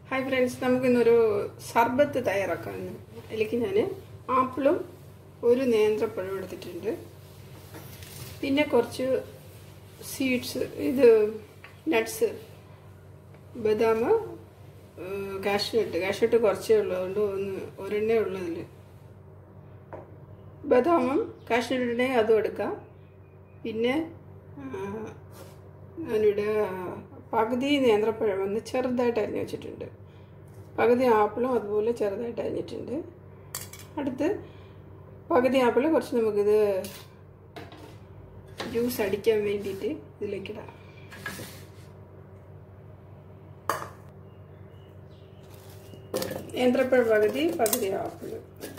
hi friends നമുക്കിന്നൊരു സർബത്ത് തയ്യാറാക്കാം ഇന്ന് അതിലേക്ക് ഞാൻ ആപ്പിളും ഒരു നേന്ത്രപ്പഴം എടുത്തിട്ടുണ്ട് പിന്നെ കുറച്ച് സീഡ്സ് ഇത് നട്ട്സ് ബദാം കാഷ്നട്ട് കാഷ്നട്ട് കുറച്ചേ ഉള്ളൂ അതുകൊണ്ട് ഒന്ന് ഒരെണ്ണേ ഉള്ളൂ അതിൽ ബദാമും കാഷ്നട്ടുണ്ടെങ്കിൽ അതും എടുക്കാം പിന്നെ ആ, ഞാനിവിടെ പകുതി നേന്ത്രപ്പഴം ഒന്ന് ചെറുതായിട്ട് അരിഞ്ഞ് വെച്ചിട്ടുണ്ട് പകുതി ആപ്പിളും അതുപോലെ ചെറുതായിട്ട് അരിഞ്ഞിട്ടുണ്ട് അടുത്ത് പകുതി ആപ്പിൾ കുറച്ച് നമുക്കിത് ജ്യൂസ് അടിക്കാൻ വേണ്ടിയിട്ട് ഇതിലേക്കിടാം നേന്ത്രപ്പഴ പകുതി പകുതി ആപ്പിൾ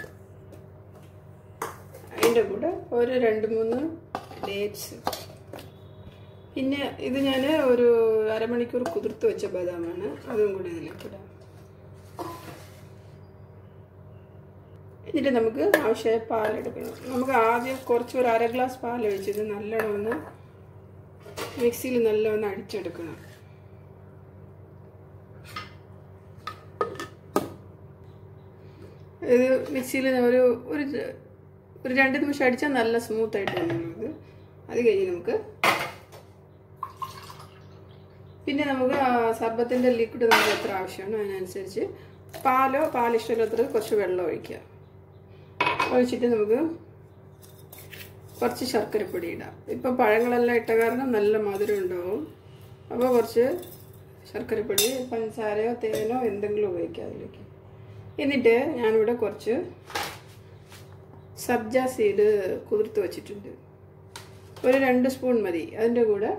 അതിൻ്റെ കൂടെ ഒരു രണ്ട് മൂന്ന് ഡേറ്റ്സ് പിന്നെ ഇത് ഞാൻ ഒരു അരമണിക്കൂർ കുതിർത്ത് വെച്ച ബദാമാണ് അതും കൂടി ഇതിലേക്ക് ഇടാം എന്നിട്ട് നമുക്ക് ആവശ്യമായ പാലെടുക്കണം നമുക്ക് ആദ്യം കുറച്ച് ഒരു അര ഗ്ലാസ് പാൽ ഒഴിച്ചത് നല്ലോണം ഒന്ന് മിക്സിയിൽ നല്ലോണം അടിച്ചെടുക്കണം ഇത് മിക്സിയിൽ ഒരു ഒരു ഒരു രണ്ട് നിമിഷം അടിച്ചാൽ നല്ല സ്മൂത്ത് ആയിട്ട് വന്നത് അത് കഴിഞ്ഞ് നമുക്ക് പിന്നെ നമുക്ക് ആ സർബത്തിൻ്റെ ലിക്വിഡ് നമുക്ക് എത്ര ആവശ്യമാണ് അതിനനുസരിച്ച് പാലോ പാലിഷ്ടമില്ലാത്തത് കുറച്ച് വെള്ളം ഒഴിക്കുക ഒഴിച്ചിട്ട് നമുക്ക് കുറച്ച് ശർക്കരപ്പൊടി ഇടാം ഇപ്പം പഴങ്ങളെല്ലാം ഇട്ട കാരണം നല്ല മധുരം ഉണ്ടാവും അപ്പോൾ കുറച്ച് ശർക്കരപ്പൊടി പഞ്ചസാരയോ തേനോ എന്തെങ്കിലും ഉപയോഗിക്കാം അതിലേക്ക് എന്നിട്ട് ഞാനിവിടെ കുറച്ച് സബ്ജ സീഡ് കുതിർത്ത് വെച്ചിട്ടുണ്ട് ഒരു രണ്ട് സ്പൂൺ മതി അതിൻ്റെ കൂടെ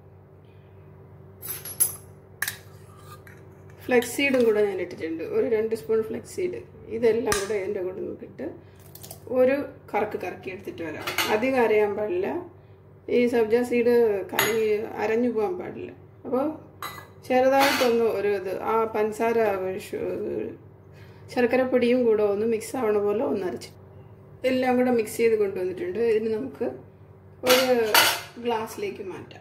ഫ്ലെക്സ് സീഡും കൂടെ ഞാൻ ഇട്ടിട്ടുണ്ട് ഒരു രണ്ട് സ്പൂൺ ഫ്ലെക്സ് സീഡ് ഇതെല്ലാം കൂടെ എൻ്റെ കൂടെ നോക്കിയിട്ട് ഒരു കറക്ക് കറക്കി എടുത്തിട്ട് വരാം അധികം അരയാൻ പാടില്ല ഈ സബ്ജ സീഡ് കറി അരഞ്ഞു പോകാൻ പാടില്ല അപ്പോൾ ചെറുതായിട്ടൊന്ന് ഒരു ഇത് ആ പഞ്ചസാര ശർക്കരപ്പൊടിയും കൂടെ ഒന്ന് മിക്സ് ആവണ പോലെ ഒന്ന് അരച്ച് എല്ലാം കൂടെ മിക്സ് ചെയ്ത് കൊണ്ടുവന്നിട്ടുണ്ട് ഇതിന് നമുക്ക് ഒരു ഗ്ലാസ്സിലേക്ക് മാറ്റാം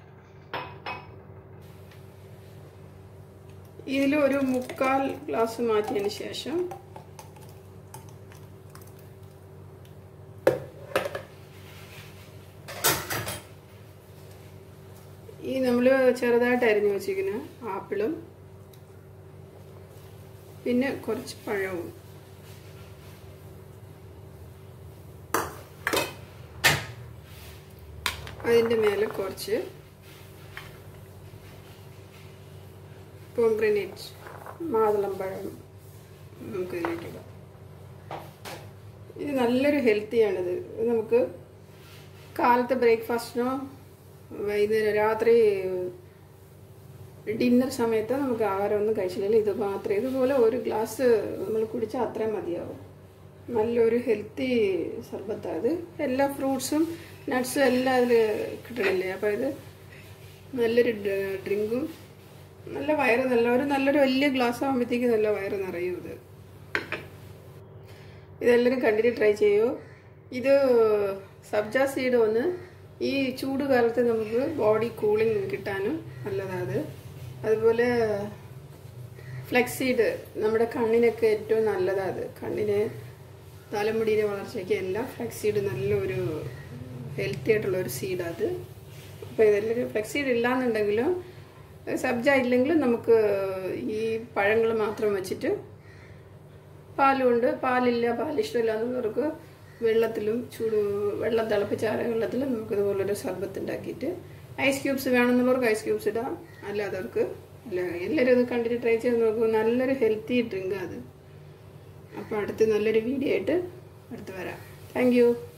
ഇതിൽ ഒരു മുക്കാൽ ഗ്ലാസ് മാറ്റിയതിന് ശേഷം ഈ നമ്മൾ ചെറുതായിട്ട് അരിഞ്ഞു വെച്ചിരിക്കുന്ന ആപ്പിളും പിന്നെ കുറച്ച് പഴവും അതിൻ്റെ മേലെ കുറച്ച് പോംഗ്രനേറ്റ് മാതളമ്പഴം നമുക്ക് ഇതിലേക്കിടാം ഇത് നല്ലൊരു ഹെൽത്തിയാണിത് ഇത് നമുക്ക് കാലത്തെ ബ്രേക്ക്ഫാസ്റ്റിനോ വൈകുന്നേരം രാത്രി ഡിന്നർ സമയത്ത് നമുക്ക് ആഹാരം ഒന്നും കഴിച്ചില്ലെങ്കിൽ ഇത് മാത്രമേ ഇതുപോലെ ഒരു ഗ്ലാസ് നമ്മൾ കുടിച്ചാൽ അത്രയും മതിയാവും നല്ലൊരു ഹെൽത്തി സർബത്താണ് ഇത് എല്ലാ ഫ്രൂട്ട്സും നട്ട്സും എല്ലാം അതിൽ കിട്ടണില്ലേ അപ്പോൾ ഇത് നല്ലൊരു ഡ്രിങ്കും നല്ല വയറ് നല്ല ഒരു നല്ലൊരു വലിയ ഗ്ലാസ് ആകുമ്പോഴത്തേക്ക് നല്ല വയറ് നിറയും ഇത് ഇതെല്ലാവരും കണ്ടിട്ട് ട്രൈ ചെയ്യൂ ഇത് സബ്ജ സീഡ് ഒന്ന് ഈ ചൂട് കാലത്ത് നമുക്ക് ബോഡി കൂളിംഗ് കിട്ടാനും നല്ലതാണ് അതുപോലെ ഫ്ലെക്സ് സീഡ് നമ്മുടെ കണ്ണിനൊക്കെ ഏറ്റവും നല്ലതാണ് കണ്ണിന് തലമുടിയുടെ വളർച്ചയ്ക്ക് എല്ലാം ഫ്ലെക്സ് സീഡ് നല്ലൊരു ഹെൽത്തി ആയിട്ടുള്ള ഒരു സീഡാണ് അത് അപ്പോൾ ഇതെല്ലാം ഫ്ലെക്സ് സീഡ് ഇല്ലാന്നുണ്ടെങ്കിലും സബ്ജ ഇല്ലെങ്കിലും നമുക്ക് ഈ പഴങ്ങൾ മാത്രം വെച്ചിട്ട് പാലുകൊണ്ട് പാലില്ല പാലിഷ്ടമില്ല എന്നുള്ളവർക്ക് വെള്ളത്തിലും ചൂട് വെള്ളം തിളപ്പിച്ചാറിയ വെള്ളത്തിലും നമുക്ക് ഇതുപോലൊരു സർബത്ത് ഉണ്ടാക്കിയിട്ട് ഐസ് ക്യൂബ്സ് വേണമെന്നുള്ളവർക്ക് ഐസ് ക്യൂബ്സ് ഇടാം അല്ലാത്തവർക്ക് അല്ല എല്ലാവരും ഇത് കണ്ടിട്ട് ട്രൈ ചെയ്ത് നോക്കൂ നല്ലൊരു ഹെൽത്തി ഡ്രിങ്കാണ് അത് അപ്പോൾ അടുത്ത് നല്ലൊരു വീഡിയോ ആയിട്ട് അടുത്ത് വരാം താങ്ക്